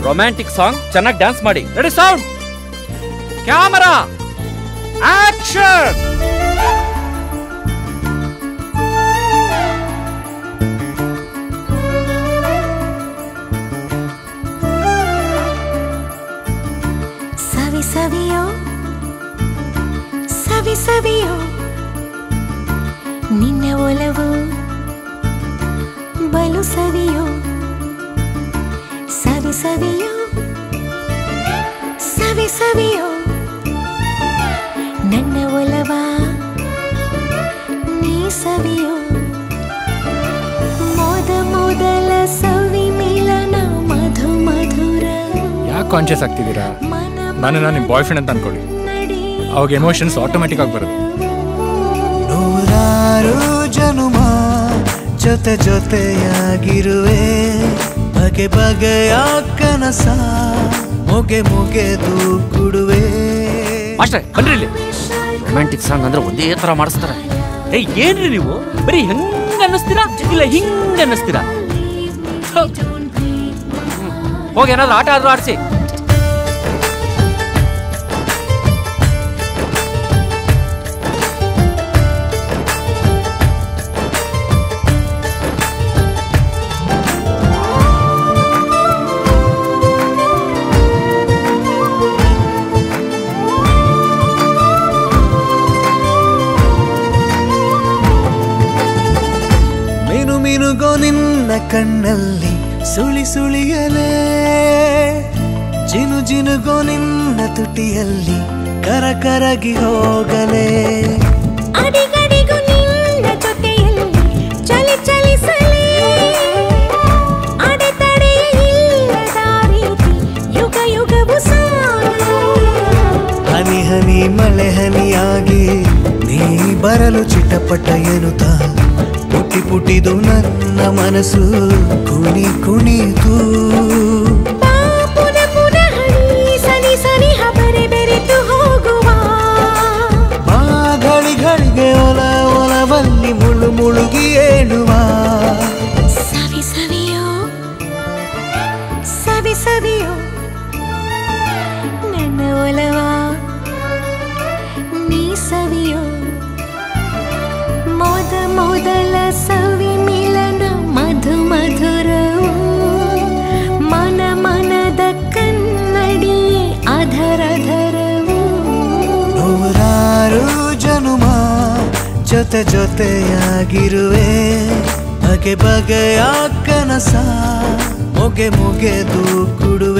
Romantic song ಚೆನ್ನಾಗಿ dance ಮಾಡಿ ready sound camera action ಸವಿ ಸವಿಯೋ ಸವಿ ಸವಿಯೋ ನಿನ್ನ ಒಲವು ಬಲು ಸವಿಯೋ ಸವಿ ಸವಿಯೋ ಸವಿ ಸವಿಯೋ ನನ್ನ ಒಲವ ನೀ ಸವಿಯೋ ಮೊದ ಮೊದಲ ಸವಿ ಮಿಲನ ಮಧು ಮಧುರ ಯಾಕೆ ಕಾನ್ಶಿಯಸ್ ಆಗ್ತಿದ್ದೀರಾ ನಾನು ನಿಮ್ಮ ಬಾಯ್ ಫ್ರೆಂಡ್ ಅಂತ ಅನ್ಕೊಳ್ಳಿ ಅವಾಗ ಎಮೋಷನ್ಸ್ ಆಟೋಮೆಟಿಕ್ ಆಗಿ ಬರುತ್ತೆ ನೂರಾರು ಜನುಮ ಜೊತೆ ಜೊತೆಯಾಗಿರುವೆ ಬಗೆ ಬಗೆಯ ಕನಸ ಮುಗೆ ಮುಗೆದು ಕುಡುವೆ ಮಾಸ್ಟರ್ ಬನ್ರಿ ಇಲ್ಲಿ ರೊಮ್ಯಾಂಟಿಕ್ ಸಾಂಗ್ ಅಂದ್ರೆ ಒಂದೇ ತರ ಮಾಡಿಸ್ತಾರೆ ಏಯ್ ಏನ್ರಿ ನೀವು ಬರೀ ಹೆಂಗ್ ಅನ್ನಿಸ್ತೀರಾ ಇಲ್ಲ ಹಿಂಗ್ ಅನ್ನಿಸ್ತೀರಾ ಥು. ಹ್ಮ್. ಹೋಗಿ ಏನಾದ್ರು ಆಟ ಆದ್ರೂ ಆಡಿಸಿ ಮಿನು ಮಿನುಗೋ ನಿನ್ನ ಕಣ್ಣಲ್ಲಿ ಸುಳಿ ಸುಳಿಯಲೇ ಜಿನು ಜಿನುಗೋ ನಿನ್ನ ತುಟಿಯಲ್ಲಿ ಕರ ಕರಗಿ ಹೋಗಲೇ ಅಡಿಗಡಿಗೂ ನಿನ್ನ ಜೊತೆಯಲ್ಲಿ ಚಲಿ ಚಲಿಸಲೇ ಅಡೆತಡೆಯ ಇಲ್ಲದ ರೀತಿ ಯುಗ ಯುಗವು ಸಾಗಲೇ ಹನಿ ಹನಿ ಮಳೆ ಹನಿಯಾಗಿ ನೀ ಬರಲು ಚಿಟಪಟ ಎನ್ನುತ್ತ ಪುಟಿ ಪುಟಿದು ನನ್ನ ಮನಸ್ಸು ಕುಣಿ ಕುಣಿತು ಬಾ ಪುನಃ ಪುನಃ ನೀ ಸನಿ ಸನಿ ಹಬರೆ ಬೆರೆತು ಹೋಗುವ ಬಾ ಘಳಿ ಘಳಿಗೆ ಒಲ ಒಲವಲ್ಲಿ ಮುಳು ಮುಳುಗಿ ಏಳುವ ಸವಿ ಸವಿಯೋ ಸವಿ ಸವಿಯೋ ನನ್ನ ಒಲವ ನೀ ಸವಿಯೋ ಮೊದ ಮೊದಲ ಸವಿ ಮಿಲನ ಮಧು ಮಧುರವು ಮನ ಮನದ ಕನ್ನಡಿ ಅಧರ ಧರವು ನೂರಾರು ಜನುಮ ಜೊತೆ ಜೊತೆಯಾಗಿರುವೆ ಬಗೆ ಬಗೆಯ ಕನಸ ಮುಗೆ ಮುಗೆದು ಕುಡುವೆ